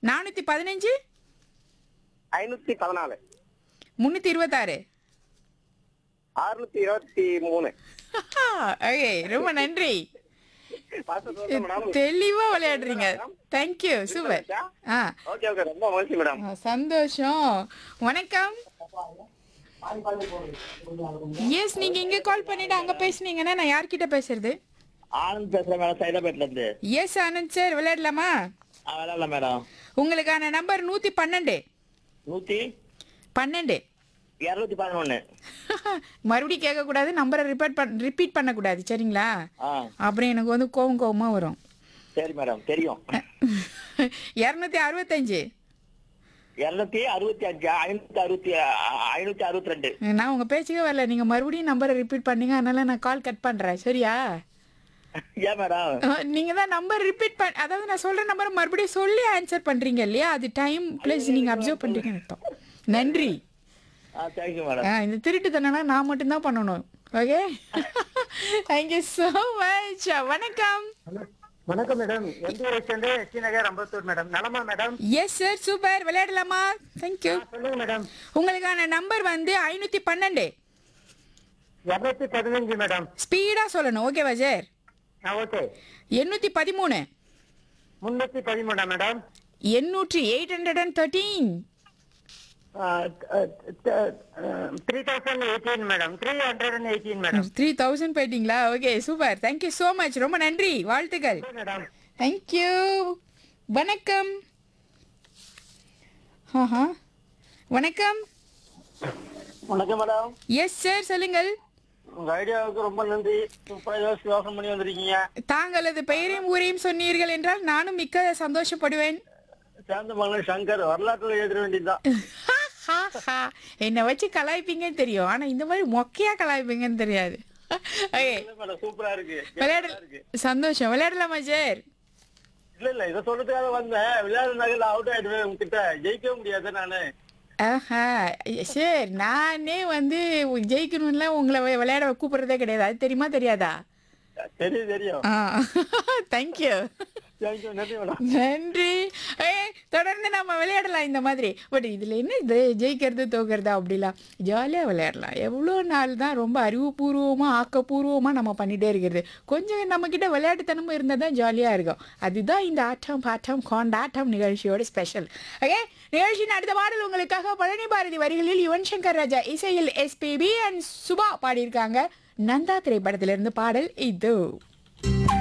நானூற்றி பதினஞ்சு ஐநூத்தி பதினாலு முந்நூற்றி இருபத்தாறு அறுநூத்தி இருபத்தி மூணு ஓகே ரொம்ப நன்றி பார்த்து சொல்லுங்க மேடம் தெளிவா விளையாடுறீங்க தேங்க்யூ சூப்பர் ஆ ஓகே ஓகே ரொம்ப மகிழ்ச்சி மேடம் ஆ, சந்தோஷம் வணக்கம் எஸ் நீங்க இங்க கால் பண்ணிட்டு அங்க பேசுனீங்கன்னா நான் யார்கிட்ட பேசுறது ஆனந்த் பேசுறேன் மேடம் சைதாபேட்ல இருந்து எஸ் ஆனந்த் சார் விளையாடலாமா ஆ, விளையாடல மேடம் உங்களுக்கான நம்பர் நூத்தி பன்னெண்டு நூத்தி பன்னெண்டு இருநூத்தி பதினொன்னு மறுபடியும் கேட்கக்கூடாது நம்பரை ரிப்பீட் பண் ரிப்பீட் பண்ணக்கூடாது சரிங்களா ஆ அப்புறம் எனக்கு வந்து கோவம் கோவமா வரும் சரி மேடம் தெரியும் இரநூத்தி அறுபத்தஞ்சு இருநூத்தி அறுபத்தி அஞ்சு ஐநூத்தி அறுபத்தி ஐநூத்தி அறுபத்தி ரெண்டு நான் உங்க பேச்சுக்கே வரல நீங்க மறுபடியும் நம்பரை ரிப்பீட் பண்ணீங்க அதனால நான் கால் கட் பண்றேன் சரியா ஏன் மேடம் அஹ், நீங்க தான் நம்பர் ரிப்பீட் பண்ண அதாவது நான் சொல்ற நம்பர் மறுபடியும் சொல்லி ஆன்சர் பண்றீங்க இல்லையா அது டைம் பிளஸ் நீங்க அப்சர்வ் பண்றீங்கன்னு அர்த்தம் நன்றி ஆ தேங்க்யூ மேடம் ஆ, இந்த திருட்டுத்தனம் நான் மட்டும்தான் பண்ணணும் ஓகே தேங்க்யூ ஸோ மச் வணக்கம் வணக்கம் மேடம் எந்த ஊரை சேர்ந்து டி நகர் அம்பத்தூர் மேடம் நலமா மேடம் எஸ் சார் சூப்பர் விளையாடலாமா தேங்க்யூ சொல்லுங்க மேடம் உங்களுக்கான நம்பர் வந்து ஐநூத்தி பன்னெண்டு இருநூத்தி பதினஞ்சு மேடம் ஸ்பீடா சொல்லணும் ஓகேவா சார் ஆ ஓகே எண்ணூத்தி பதிமூணு முன்னூத்தி பதிமூணா மேடம் எண்ணூற்றி eight hundred and thirteen three thousand eighteen madam three hundred and eighteen madam three thousand போயிட்டீங்களா okay super thank you so much ரொம்ப நன்றி வாழ்த்துக்கள் மேடம் தேங்க்யூ வணக்கம் ஆஹா வணக்கம் வணக்கம் மேடம் எஸ் சார் சொல்லுங்கள் உங்க ஐடியாவுக்கு ரொம்ப நன்றி சூப்பரா யோசிச்சு யோசனை பண்ணி வந்திருக்கீங்க தாங்களது பெயரையும் ஊரையும் சொன்னீர்கள் என்றால் நானும் மிக்க சந்தோஷப்படுவேன் சேர்ந்த மகன் சங்கர் வரலாற்றுல எழுத வேண்டியதுதான் என்னை வச்சு கலாய்ப்பீங்கன்னு தெரியும் ஆனா இந்த மாதிரி மொக்கையா கலாய்ப்பீங்கன்னு தெரியாது ஓகே இல்ல மேடம் சூப்பரா இருக்கு விளையாட சந்தோஷம் விளையாடலாமா சார் இல்ல இல்ல இத சொல்றதுக்காக வந்தேன் விளையாடு நகர்ல அவுட் ஆயிடுவேன் உங்ககிட்ட ஜெயிக்கவே முடியாது நானு ஆஹா சார் நானே வந்து ஜெயிக்கணும்ல உங்களை வி- விளையாட கூப்பிடுறதே கிடையாது அது தெரியுமா தெரியாதா தெரியும் தெரியும் ஆ தேங்க்யூ தேங்க்யூ நன்றி மேடம் நன்றி ஏய் தொடர்ந்து நம்ம விளையாடலாம் இந்த மாதிரி பட் இதில் என்ன இது ஜெயிக்கிறது தோக்கிறது அப்படிலாம் ஜாலியாக விளையாடலாம் எவ்வளோ நாள் தான் ரொம்ப அறிவுபூர்வமாக ஆக்கப்பூர்வமாக நம்ம பண்ணிகிட்டே இருக்கிறது கொஞ்சம் நம்மக்கிட்ட விளையாட்டுத்தனமும் இருந்தால் தான் ஜாலியாக இருக்கும் அதுதான் இந்த ஆட்டம் பாட்டம் கொண்டாட்டம் நிகழ்ச்சியோட ஸ்பெஷல் ஓகே நிகழ்ச்சியின் அடுத்த பாடல் உங்களுக்காக பழனி பாரதி வரிகளில் யுவன் சங்கர் ராஜா இசையில் எஸ்பிபி அண்ட் சுபா பாடியிருக்காங்க நந்தா திரைப்படத்திலிருந்து பாடல் இது